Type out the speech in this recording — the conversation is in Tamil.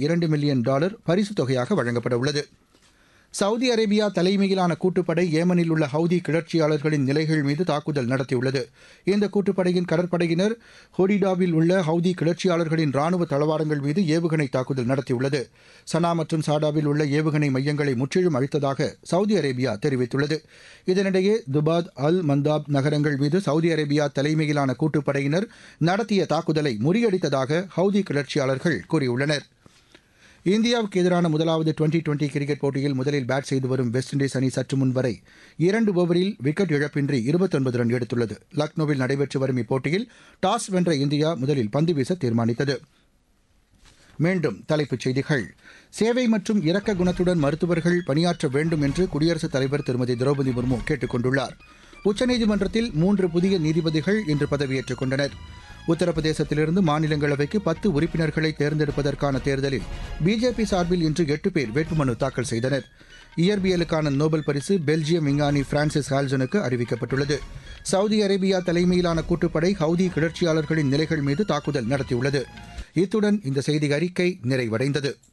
இரண்டு மில்லியன் டாலர் பரிசுத் தொகையாக வழங்கப்பட உள்ளது சவுதி அரேபியா தலைமையிலான கூட்டுப்படை ஏமனில் உள்ள ஹவுதி கிளர்ச்சியாளர்களின் நிலைகள் மீது தாக்குதல் நடத்தியுள்ளது இந்த கூட்டுப்படையின் கடற்படையினர் ஹொடிடாவில் உள்ள ஹவுதி கிளர்ச்சியாளர்களின் ராணுவ தளவாடங்கள் மீது ஏவுகணை தாக்குதல் நடத்தியுள்ளது சனா மற்றும் சாடாவில் உள்ள ஏவுகணை மையங்களை முற்றிலும் அழித்ததாக சவுதி அரேபியா தெரிவித்துள்ளது இதனிடையே துபாத் அல் மந்தாப் நகரங்கள் மீது சவுதி அரேபியா தலைமையிலான கூட்டுப்படையினர் நடத்திய தாக்குதலை முறியடித்ததாக ஹவுதி கிளர்ச்சியாளர்கள் கூறியுள்ளனா் இந்தியாவுக்கு எதிரான முதலாவது டுவெண்டி டுவெண்டி கிரிக்கெட் போட்டியில் முதலில் பேட் செய்து வரும் வெஸ்ட் இண்டீஸ் அணி சற்று முன் வரை இரண்டு ஓவரில் விக்கெட் இழப்பின்றி இருபத்தொன்பது ரன் எடுத்துள்ளது லக்னோவில் நடைபெற்று வரும் இப்போட்டியில் டாஸ் வென்ற இந்தியா முதலில் பந்து வீச தீர்மானித்தது மீண்டும் தலைப்புச் செய்திகள் சேவை மற்றும் இரக்க குணத்துடன் மருத்துவர்கள் பணியாற்ற வேண்டும் என்று குடியரசுத் தலைவர் திருமதி திரௌபதி முர்மு கேட்டுக் கொண்டுள்ளார் உச்சநீதிமன்றத்தில் மூன்று புதிய நீதிபதிகள் இன்று பதவியேற்றுக் கொண்டனர் உத்தரப்பிரதேசத்திலிருந்து மாநிலங்களவைக்கு பத்து உறுப்பினர்களை தேர்ந்தெடுப்பதற்கான தேர்தலில் பிஜேபி சார்பில் இன்று எட்டு பேர் வேட்புமனு தாக்கல் செய்தனர் இயற்பியலுக்கான நோபல் பரிசு பெல்ஜியம் விஞ்ஞானி பிரான்சிஸ் ஹால்சனுக்கு அறிவிக்கப்பட்டுள்ளது சவுதி அரேபியா தலைமையிலான கூட்டுப்படை ஹவுதி கிளர்ச்சியாளர்களின் நிலைகள் மீது தாக்குதல் நடத்தியுள்ளது இத்துடன் இந்த செய்தி அறிக்கை நிறைவடைந்தது